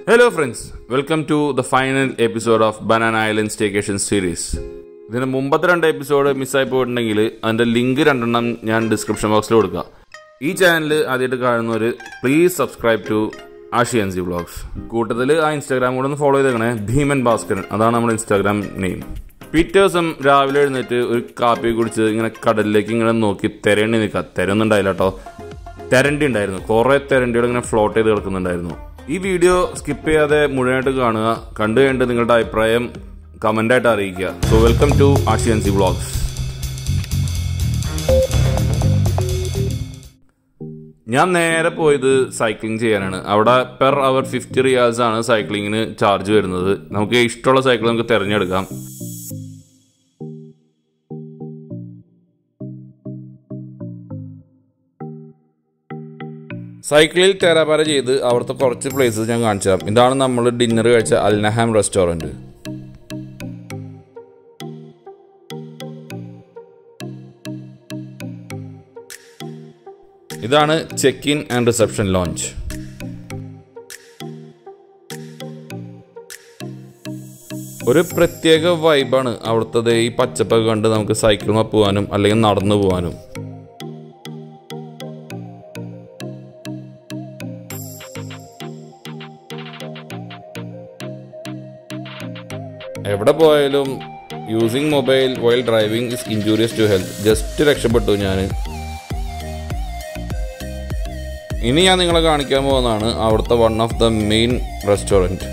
hello friends welcome to the final episode of Banana Island staycation series ഇതിന് മുമ്പത്തെ രണ്ട് episode മിസ്സായി പോയിട്ടുണ്ടെങ്കിൽ അതിൻ്റെ ലിങ്ക് രണ്ടെണ്ണം ഞാൻ ഡിസ്ക്രിപ്ഷൻ ബോക്സിൽ കൊടുക്കുക ഈ ചാനൽ ആദ്യമായിട്ട് കാണുന്നവർ please subscribe to Ashi N C vlogs കൂട്ടത്തിൽ ആ ഇൻസ്റ്റാഗ്രാം കൂടെ ഒന്ന് ഫോളോ ചെയ്തേക്കണേ ഭീമൻ ഭാസ്കരൻ അതാണ് നമ്മുടെ ഇൻസ്റ്റാഗ്രാം നെയിം പിറ്റേ ദിവസം രാവിലെ എഴുന്നേറ്റ് ഒരു കാപ്പി കുടിച്ച് ഇങ്ങനെ കടലിലേക്ക് ഇങ്ങനെ നോക്കി തിരണ്ടി നിൽക്കുക തിരയൊന്നും ഉണ്ടായില്ല കേട്ടോ തെരണ്ടി ഉണ്ടായിരുന്നു കുറേ തെരണ്ടികൾ ഇങ്ങനെ ഫ്ലോട്ട് ചെയ്ത് കിടക്കുന്നുണ്ടായിരുന്നു ഈ വീഡിയോ സ്കിപ്പ് ചെയ്യാതെ മുഴുവനായിട്ട് കാണുക കണ്ടു കഴിഞ്ഞിട്ട് നിങ്ങളുടെ അഭിപ്രായം കമൻ്റായിട്ട് അറിയിക്കുക so welcome to Ashiyansi vlogs ഞാൻ നേരെ പോയത് സൈക്ലിംഗ് ചെയ്യാനാണ് അവിടെ പെർ അവർ ഫിഫ്റ്റി റിയാൽസ് ആണ് സൈക്ലിങ്ങിന് ചാർജ് വരുന്നത് നമുക്ക് ഇഷ്ടമുള്ള സൈക്കിൾ നമുക്ക് തിരഞ്ഞെടുക്കാം സൈക്കിളിൽ തെരാപാര ചെയ്ത് അവിടുത്തെ കുറച്ച് പ്ലേസസ് ഞാൻ കാണിച്ചു തരാം ഇതാണ് നമ്മൾ ഡിന്നർ കഴിച്ച അൽനഹാം റെസ്റ്റോറൻറ്റ് ഇതാണ് check in and reception lounge ഒരു പ്രത്യേക വൈബാണ് അവിടുത്തെ ഈ പച്ചപ്പൊക്കെ കണ്ട് നമുക്ക് സൈക്കിളിൽ പോകാനും അല്ലെങ്കിൽ നടന്നു പോകാനും എവിടെ പോയാലും using mobile while driving is injurious to health just രക്ഷപ്പെട്ടു ഞാൻ ഇനി ഞാൻ നിങ്ങളെ കാണിക്കാൻ പോകുന്നതാണ് അവിടുത്തെ one of the main restaurant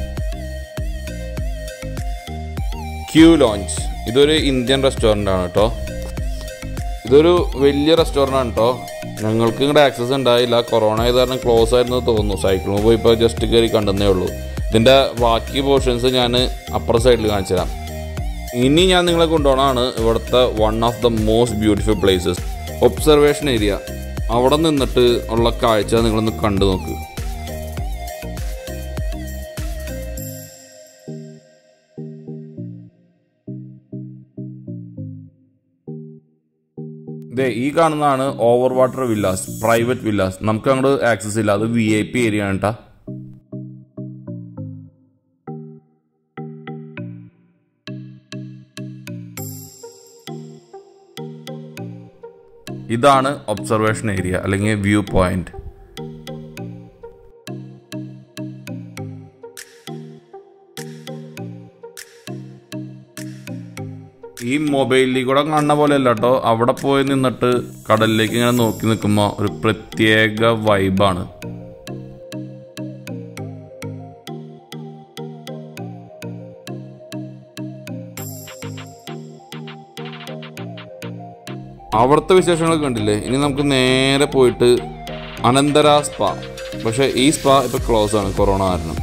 Q lounge ഇതൊരു ഇന്ത്യൻ റെസ്റ്റോറൻ്റ് ആണ് കേട്ടോ ഇതൊരു വലിയ റെസ്റ്റോറൻ്റ് ആണ് കേട്ടോ ഞങ്ങൾക്ക് ഇങ്ങോട്ട് ആക്സസ് ഉണ്ടായില്ല കൊറോണ ആയത് കാരണം ക്ലോസ് ആയിരുന്നു തോന്നുന്നു സൈക്കിളിൽ പോയി ഇപ്പോൾ ജസ്റ്റ് കയറി കണ്ടെന്നേ ഉള്ളൂ ഇതിൻ്റെ ബാക്കി പോർഷൻസ് ഞാൻ അപ്പുറ സൈഡിൽ കാണിച്ചു തരാം ഇനി ഞാൻ നിങ്ങളെ കൊണ്ടുപോകണമാണ് ഇവിടുത്തെ one of the most beautiful places observation area അവിടെ നിന്നിട്ട് ഉള്ള കാഴ്ച നിങ്ങളൊന്ന് കണ്ടു നോക്ക് ഇതേ ഈ കാണുന്നതാണ് over water villas private villas നമുക്ക് അങ്ങോട്ട് ആക്സസ് ഇല്ല അത് വി ഐ പി ഏരിയ ആണ് കേട്ടോ ഇതാണ് ഒബ്സർവേഷൻ ഏരിയ അല്ലെങ്കിൽ വ്യൂ പോയിന്റ് ഈ മൊബൈലിൽ കൂടെ കാണുന്ന പോലെ അല്ല കേട്ടോ അവിടെ പോയി നിന്നിട്ട് കടലിലേക്ക് ഇങ്ങനെ നോക്കി നിൽക്കുമ്പോൾ ഒരു പ്രത്യേക വൈബാണ് അവിടുത്തെ വിശേഷങ്ങളൊക്കെ കണ്ടില്ലേ ഇനി നമുക്ക് നേരെ പോയിട്ട് അനന്തര സ്പാ പക്ഷേ ഈ സ്പാ ഇപ്പോൾ ക്ലോസ് ആണ് കൊറോണ കാരണം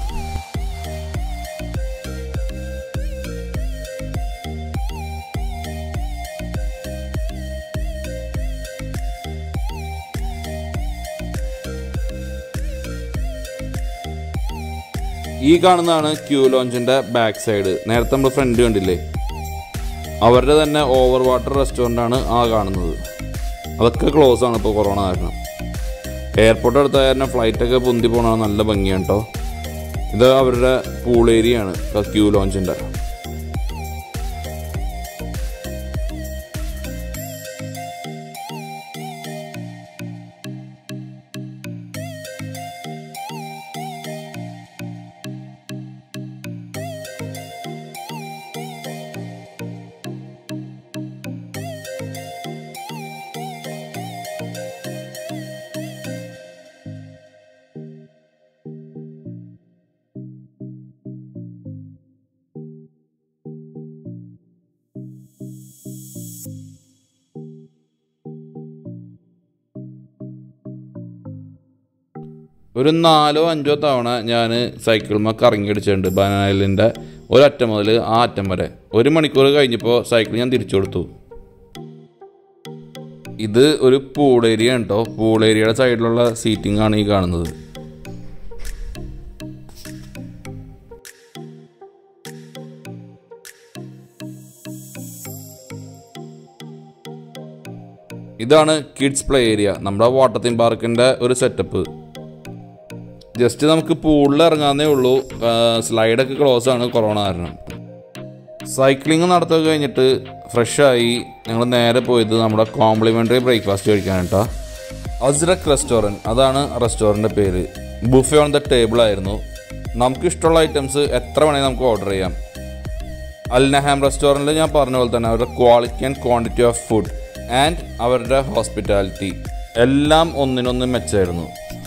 ഈ കാണുന്നതാണ് ക്യൂ ലോഞ്ചിന്റെ ബാക്ക് സൈഡ് നേരത്തെ നമ്മൾ ഫ്രണ്ട് കണ്ടില്ലേ അവരുടെ തന്നെ ഓവർ വാട്ടർ റെസ്റ്റോറൻ്റ് ആണ് ആ കാണുന്നത് അതൊക്കെ ക്ലോസ് ആണ് ഇപ്പോൾ കൊറോണ കാരണം എയർപോർട്ട് അടുത്ത കാരണം ഫ്ലൈറ്റൊക്കെ പൊന്തി പോകണ നല്ല ഭംഗിയാണ് കേട്ടോ ഇത് അവരുടെ പൂൾ ഏരിയ ആണ് ക്യൂ ലോഞ്ചിൻ്റെ ഒരു നാലോ അഞ്ചോ തവണ ഞാൻ സൈക്കിൾമ കറങ്ങി അടിച്ചിട്ടുണ്ട് ബനാനലിൻ്റെ ഒരറ്റം മുതൽ ആ അറ്റം വരെ ഒരു മണിക്കൂർ കഴിഞ്ഞപ്പോൾ സൈക്കിൾ ഞാൻ തിരിച്ചു കൊടുത്തു ഇത് ഒരു പൂൾ ഏരിയ ആണ് കേട്ടോ പൂൾ ഏരിയയുടെ സൈഡിലുള്ള സീറ്റിംഗ് ആണ് ഈ കാണുന്നത് ഇതാണ് കിഡ്സ് പ്ലേ ഏരിയ നമ്മുടെ വാട്ടർ തീം പാർക്കിൻ്റെ ഒരു സെറ്റപ്പ് ജസ്റ്റ് നമുക്ക് പൂളിൽ ഇറങ്ങാന്നേ ഉള്ളൂ സ്ലൈഡൊക്കെ ക്ലോസ് ആണ് കൊറോണ കാരണം സൈക്ലിംഗ് നടത്തൊക്കെ കഴിഞ്ഞിട്ട് ഫ്രഷായി ഞങ്ങൾ നേരെ പോയത് നമ്മുടെ കോംപ്ലിമെൻ്ററി ബ്രേക്ക്ഫാസ്റ്റ് കഴിക്കാൻ കേട്ടോ അസ്രക് റെസ്റ്റോറൻറ്റ് അതാണ് റെസ്റ്റോറൻറ്റിൻ്റെ പേര് ബുഫേ ഓൺ ദ ടേബിൾ ആയിരുന്നു നമുക്ക് ഇഷ്ടമുള്ള ഐറ്റംസ് എത്ര വേണമെങ്കിൽ നമുക്ക് ഓർഡർ ചെയ്യാം അൽനഹാം റെസ്റ്റോറൻറ്റിൽ ഞാൻ പറഞ്ഞ പോലെ തന്നെ അവരുടെ quality and quantity of food and അവരുടെ ഹോസ്പിറ്റാലിറ്റി എല്ലാം ഒന്നിനൊന്ന് മെച്ചമായിരുന്നു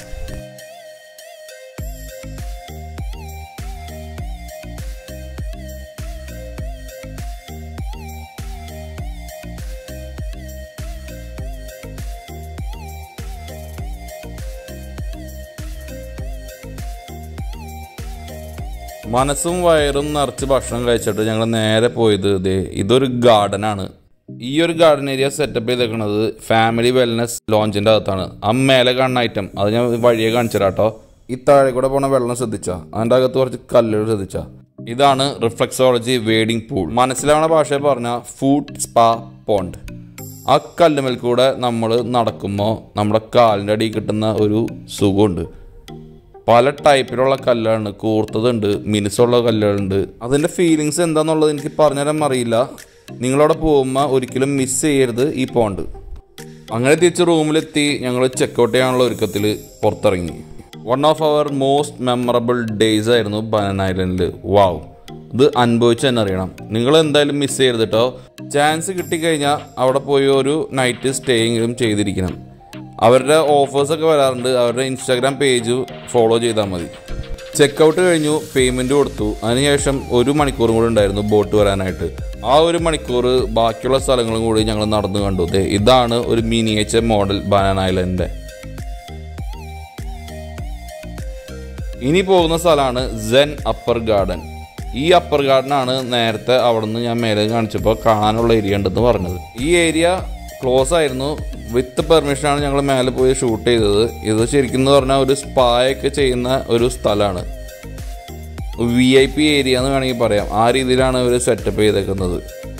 മനസ്സും വയറും നിറച്ച് ഭക്ഷണം കഴിച്ചിട്ട് ഞങ്ങൾ നേരെ പോയത് ഇതേ ഇതൊരു ഗാർഡനാണ് ഈ ഒരു ഗാർഡൻ ഏരിയ സെറ്റപ്പ് ചെയ്തേക്കുന്നത് ഫാമിലി വെൽനസ് ലോഞ്ചിന്റെ അകത്താണ് ആ മേലെ കാണുന്ന ഐറ്റം അത് ഞാൻ വഴിയെ കാണിച്ചു കേട്ടോ ഈ താഴെ കൂടെ പോണ വെള്ളം ശ്രദ്ധിച്ച അതിൻ്റെ അകത്ത് കുറച്ച് കല്ലുകൾ ശ്രദ്ധിച്ച ഇതാണ് റിഫ്ലക്സോളജി വേഡിംഗ് പൂൾ മനസ്സിലാവണ ഭാഷയിൽ പറഞ്ഞ ഫുഡ് സ്പാ പോണ്ട് ആ കല്ലുമേൽ കൂടെ നമ്മൾ നടക്കുമ്പോൾ നമ്മുടെ കാലിൻ്റെ അടിയിൽ കിട്ടുന്ന ഒരു സുഖമുണ്ട് പല ടൈപ്പിലുള്ള കല്ലാണ് കൂർത്തതുണ്ട് മിനുസുള്ള കല്ലുകളുണ്ട് അതിൻ്റെ ഫീലിങ്സ് എന്താണെന്നുള്ളത് എനിക്ക് പറഞ്ഞുതരാൻ അറിയില്ല നിങ്ങളവിടെ പോകുമ്പോൾ ഒരിക്കലും മിസ് ചെയ്യരുത് ഈ പോണ്ട് അങ്ങനെ തിരിച്ച് റൂമിലെത്തി ഞങ്ങൾ ചെക്കൗട്ട് ചെയ്യാനുള്ള ഒരുക്കത്തിൽ പുറത്തിറങ്ങി one of our most memorable days ആയിരുന്നു ബനാന ഐലൻഡിൽ വാവ് ഇത് അനുഭവിച്ച് തന്നെ അറിയണം നിങ്ങൾ എന്തായാലും മിസ് ചെയ്യരുത് കേട്ടോ ചാൻസ് കിട്ടിക്കഴിഞ്ഞാൽ അവിടെ പോയി ഒരു നൈറ്റ് സ്റ്റേയെങ്കിലും ചെയ്തിരിക്കണം അവരുടെ ഓഫേഴ്സൊക്കെ വരാറുണ്ട് അവരുടെ ഇൻസ്റ്റാഗ്രാം പേജ് ഫോളോ ചെയ്താൽ മതി ചെക്കൗട്ട് കഴിഞ്ഞു പേയ്മെൻറ്റ് കൊടുത്തു അതിനുശേഷം ഒരു മണിക്കൂറും കൂടി ഉണ്ടായിരുന്നു ബോട്ട് വരാനായിട്ട് ആ ഒരു മണിക്കൂർ ബാക്കിയുള്ള സ്ഥലങ്ങളും കൂടി ഞങ്ങൾ നടന്നു കണ്ടു ദേ ഇതാണ് ഒരു മിനിയേച്ചർ മോഡൽ ബനാന ഐലൻഡിൻ്റെ ഇനി പോകുന്ന സ്ഥലമാണ് സെൻ അപ്പർ ഗാർഡൻ ഈ അപ്പർ ഗാർഡനാണ് നേരത്തെ അവിടെ നിന്ന് ഞാൻ മേലെ കാണിച്ചപ്പോൾ കാണാനുള്ള ഏരിയ ഉണ്ടെന്ന് പറഞ്ഞത് ഈ ഏരിയ ക്ലോസ് ആയിരുന്നു വിത്ത് പെർമിഷനാണ് ഞങ്ങൾ മേലെ പോയി ഷൂട്ട് ചെയ്തത് ഇത് ശരിക്കും എന്ന് പറഞ്ഞാൽ ഒരു സ്പായൊക്കെ ചെയ്യുന്ന ഒരു സ്ഥലമാണ് വി ഐ പി ഏരിയ എന്ന് വേണമെങ്കിൽ പറയാം ആ രീതിയിലാണ് ഇവർ സെറ്റപ്പ് ചെയ്തേക്കുന്നത്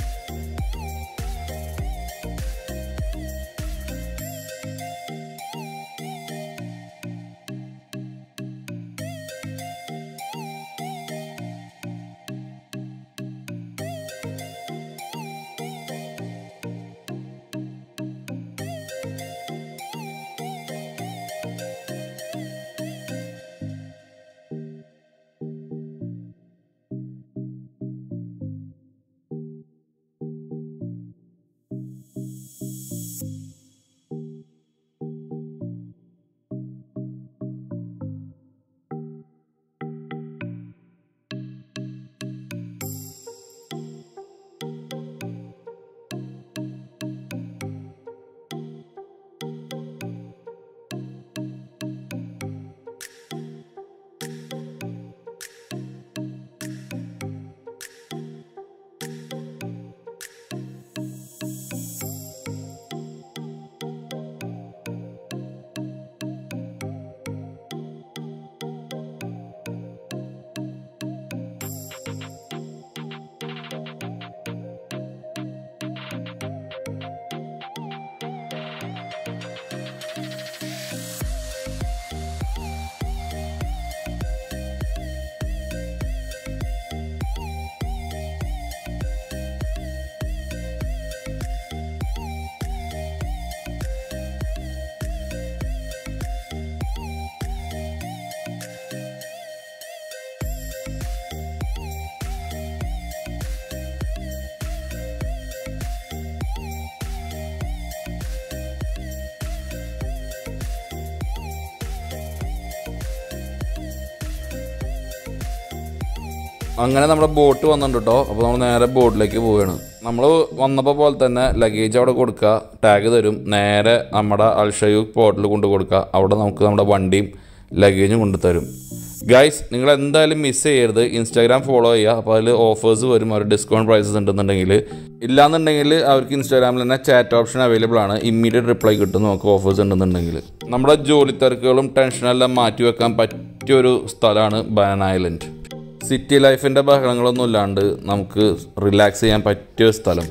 അങ്ങനെ നമ്മുടെ ബോട്ട് വന്നിട്ടുണ്ട് കേട്ടോ അപ്പോൾ നമ്മൾ നേരെ ബോട്ടിലേക്ക് പോവുകയാണ് നമ്മൾ വന്നപ്പോൾ പോലെ തന്നെ ലഗേജ് അവിടെ കൊടുക്കുക ടാഗ് തരും നേരെ നമ്മുടെ അൽഷയൂഖ് പോർട്ടിൽ കൊണ്ട് കൊടുക്കുക അവിടെ നമുക്ക് നമ്മുടെ വണ്ടിയും ലഗേജും കൊണ്ടു തരും ഗൈസ് നിങ്ങൾ എന്തായാലും മിസ് ചെയ്യരുത് ഇൻസ്റ്റാഗ്രാം ഫോളോ ചെയ്യുക അപ്പോൾ അതിൽ ഓഫേഴ്സ് വരും അവർ ഡിസ്കൗണ്ട് പ്രൈസസ് ഉണ്ടെന്നുണ്ടെങ്കിൽ ഇല്ലാന്നുണ്ടെങ്കിൽ അവർക്ക് ഇൻസ്റ്റാഗ്രാമിൽ തന്നെ ചാറ്റ് ഓപ്ഷൻ അവൈലബിൾ ആണ് ഇമ്മീഡിയറ്റ് റിപ്ലൈ കിട്ടും നമുക്ക് ഓഫേഴ്സ് ഉണ്ടെന്നുണ്ടെങ്കിൽ നമ്മുടെ ജോലി തിരക്കുകളും ടെൻഷനെല്ലാം മാറ്റി വെക്കാൻ പറ്റിയൊരു സ്ഥലമാണ് ബനാന ഐലൻഡ് സിറ്റി ലൈഫിൻ്റെ ബഹളങ്ങളൊന്നും ഇല്ലാണ്ട് നമുക്ക് റിലാക്സ് ചെയ്യാൻ പറ്റിയ ഒരു സ്ഥലം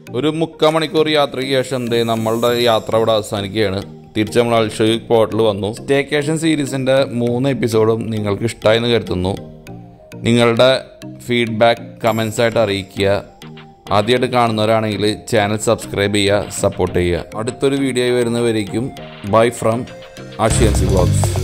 ഒരു മുക്കാൽ മണിക്കൂർ യാത്രയ്ക്ക് ശേഷം ദേ നമ്മളുടെ യാത്ര ഇവിടെ അവസാനിക്കുകയാണ് തിരിച്ച് നമ്മൾ അൽഷോയിക് പോർട്ടിൽ വന്നു സ്റ്റേക്കേഷൻ സീരീസിൻ്റെ മൂന്ന് എപ്പിസോഡും നിങ്ങൾക്ക് ഇഷ്ടമായെന്ന് കരുതുന്നു നിങ്ങളുടെ ഫീഡ്ബാക്ക് കമൻസ് ആയിട്ട് അറിയിക്കുക ആദ്യമായിട്ട് കാണുന്നവരാണെങ്കിൽ ചാനൽ സബ്സ്ക്രൈബ് ചെയ്യുക സപ്പോർട്ട് ചെയ്യുക അടുത്തൊരു വീഡിയോ വരുന്നവരേക്കും ബൈ ഫ്രം ആഷിയൻസി വ്ളോഗ്സ്